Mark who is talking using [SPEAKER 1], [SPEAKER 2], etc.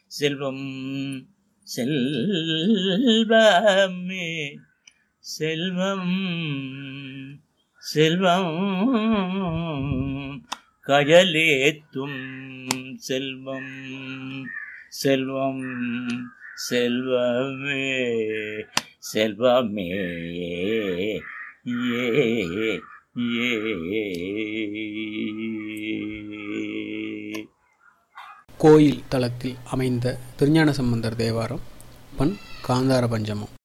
[SPEAKER 1] செல்வம் செல்வமே செல்வம் செல்வம் கயலேத்தும் செல்வம் செல்வம் செல்வமே செல்வமே ஏ ஏ
[SPEAKER 2] கோயில் தளத்தில் அமைந்த திருஞான சம்பந்தர் தேவாரம் பண் காந்தார பஞ்சமம்